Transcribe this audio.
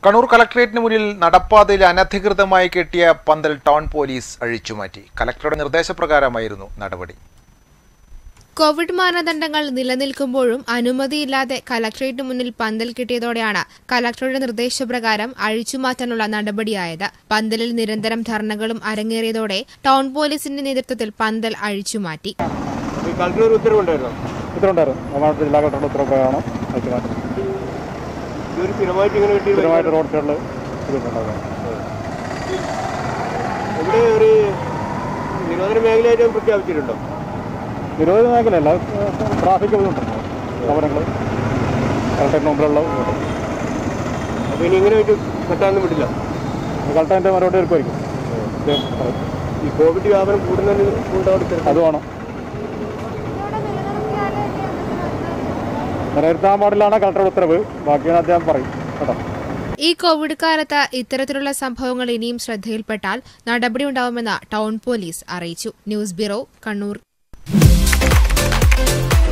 കണ്ണൂർ കളക്ടറേറ്റിന് മുന്നിൽ നടപ്പാതയിൽ അനധികൃതമായി കെട്ടിയ പന്തൽ ടൗൺ പോലീസ് അഴിച്ചുമാറ്റി കലക്ടറുടെ നിർദ്ദേശപ്രകാരമായിരുന്നു നടപടി കോവിഡ് മാനദണ്ഡങ്ങൾ നിലനിൽക്കുമ്പോഴും അനുമതിയില്ലാതെ കലക്ടറേറ്റിന് മുന്നിൽ പന്തൽ കിട്ടിയതോടെയാണ് കലക്ടറുടെ നിർദ്ദേശപ്രകാരം അഴിച്ചുമാറ്റാനുള്ള നടപടിയായത് പന്തലിൽ നിരന്തരം ധർണകളും അരങ്ങേറിയതോടെ ടൗൺ പോലീസിന്റെ നേതൃത്വത്തിൽ പന്തൽ അഴിച്ചുമാറ്റി ഈ കളക്ടർ ഒരു ഉത്തരവുണ്ടായിരുന്നോ ഉത്തരവുണ്ടായിരുന്നു ബഹുമാനപ്പെട്ട ജില്ലാ കളക്ടറുടെ ഉത്തരവ് പ്രകാരമാണ് അയച്ചുമാറ്റം ഇതൊരു സ്ഥിരമായിട്ട് ഇങ്ങനെ കിട്ടി സ്ഥിരമായിട്ട് റോഡ് സൈഡിൽ ഇതിട്ടുണ്ടാകും ഇവിടെ ഒരു നിരോധന മേഖലയായിട്ട് പ്രഖ്യാപിച്ചിട്ടുണ്ടോ നിരോധന മേഖലയല്ല ട്രാഫിക് ബുദ്ധിമുട്ടുണ്ട് വാഹനങ്ങൾ കളക്ടറിന് മുമ്പിലുള്ള അപ്പോൾ ഇനി ഇങ്ങനെ വെച്ച് കെട്ടാനൊന്നും വിട്ടില്ല കളക്ടറിൻ്റെ മറുപടി എടുക്കുമായിരിക്കും ഇത് പറയും. ഈ കോവിഡ് വ്യാപനം കൂടുന്നതിന് കൊണ്ടവിടെ അത് വേണം നിലനിർത്താൻ പാടില്ലാണ് കളക്ടറുടെ ഉത്തരവ് ബാക്കിയാണ് അദ്ദേഹം പറയും കേട്ടോ ഈ കോവിഡ് കാലത്ത് ഇത്തരത്തിലുള്ള സംഭവങ്ങൾ ഇനിയും ശ്രദ്ധയിൽപ്പെട്ടാൽ നടപടിയുണ്ടാവുമെന്ന് ടൗൺ പോലീസ് അറിയിച്ചു ന്യൂസ് ബ്യൂറോ കണ്ണൂർ